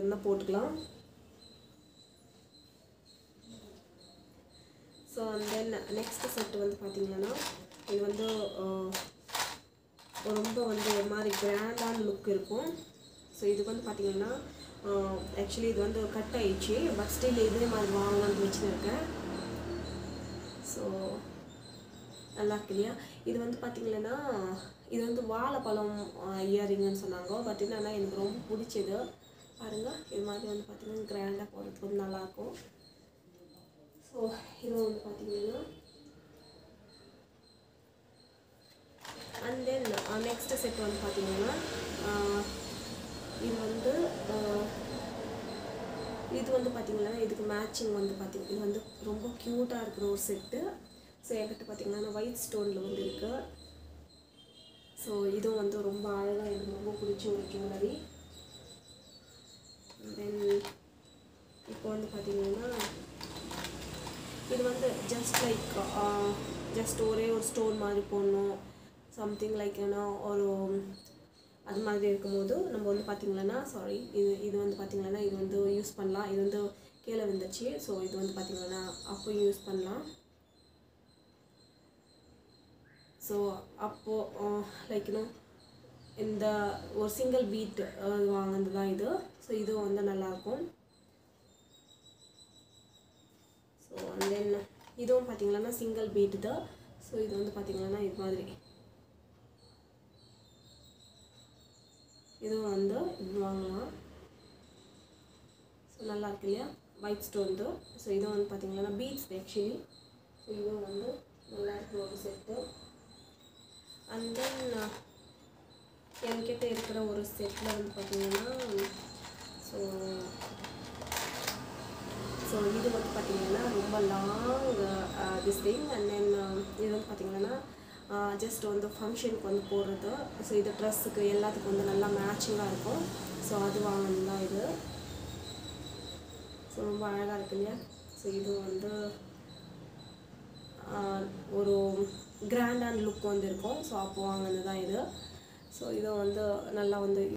இருந்தால் போட்டுக்கலாம் so then next set வந்து பார்த்தீங்கன்னா இது வந்து ஆஹ், ரொம்ப வந்து ஒரு மாதிரி கிராண்டான லுக் இருக்கும் ஸோ இதுக்கு வந்து பார்த்தீங்கன்னா ஆக்சுவலி இது வந்து கட் ஆயிடுச்சு பட் ஸ்டில் இதே மாதிரி வாங்கலாம்னு வச்சுன்னு இருக்கேன் ஸோ நல்லா இருக்கு இல்லையா இது வந்து பார்த்தீங்கன்னா இது வந்து வாழைப்பழம் இயரிங்னு சொன்னாங்க பட் என்னன்னா எனக்கு ரொம்ப பிடிச்சது பாருங்க இது மாதிரி வந்து பார்த்தீங்கன்னா கிராண்டாக போடுறதுக்கு வந்து நல்லாயிருக்கும் ஸோ இது வந்து பார்த்தீங்கன்னா அண்ட் தென் நெக்ஸ்ட் செட் வந்து பார்த்தீங்கன்னா ஆஹ், இது வந்து ஆஹ், இது வந்து பார்த்தீங்கன்னா இதுக்கு மேட்சிங் வந்து பார்த்தீங்க இது வந்து ரொம்ப க்யூட்டாக இருக்கிற ஒரு செட்டு ஸோ என்கிட்ட பார்த்தீங்கன்னா ஒயிட் ஸ்டோனில் வந்து இருக்கு ஸோ இதுவும் வந்து ரொம்ப அழகாக எனக்கு ரொம்ப பிடிச்ச ஒரு ஜுவல்லரி தென் இப்போ வந்து பார்த்தீங்கன்னா இது வந்து ஜஸ்ட் லைக் ஜஸ்ட் ஒரே ஒரு ஸ்டோன் மாதிரி போடணும் சம்திங் லைக் ஏன்னா ஒரு அது மாதிரி இருக்கும்போது நம்ம வந்து பார்த்திங்கன்னா சாரி இது இது வந்து பார்த்திங்கன்னா இது வந்து யூஸ் பண்ணலாம் இது வந்து கீழே விழுந்துச்சு ஸோ இது வந்து பார்த்திங்கன்னா அப்போயும் யூஸ் பண்ணலாம் ஸோ அப்போது லைக் இன்னும் இந்த ஒரு சிங்கிள் பீட் வாங்கினது தான் இது ஸோ இதுவும் வந்து நல்லாயிருக்கும் ஸோ அண்ட் தென் இதுவும் பார்த்தீங்கன்னா சிங்கிள் பீட் தான் ஸோ இது வந்து பார்த்தீங்கன்னா இது மாதிரி இதுவும் வந்து இது வாங்கலாம் ஸோ நல்லா இருக்கு இல்லையா ஒயிட் ஸ்டோன் தான் ஸோ இதுவும் வந்து பார்த்தீங்கன்னா பீட்ஸ் ஆக்சுவலி ஸோ இதுவும் வந்து நல்லா இருக்கு ஒரு செட்டு அண்ட் தென் என்கிட்ட இருக்கிற ஒரு செட்டில் வந்து பார்த்தீங்கன்னா ஸோ ஸோ இது வந்து பார்த்தீங்கன்னா ரொம்ப long this thing and then இது வந்து பார்த்தீங்கன்னா ஜஸ்ட் வந்து ஃபங்க்ஷனுக்கு வந்து போடுறது ஸோ இது ட்ரெஸ்ஸுக்கு எல்லாத்துக்கும் வந்து நல்லா மேட்சிங்காக இருக்கும் ஸோ அது வாங்கணும் தான் இது ஸோ ரொம்ப அழகாக இருக்கு இல்லையா ஸோ இது வந்து ஆஹ், ஒரு கிராண்டான லுக் வந்து இருக்கும் ஸோ அப்போ வாங்கினது தான் இது ஸோ இது வந்து நல்லா வந்து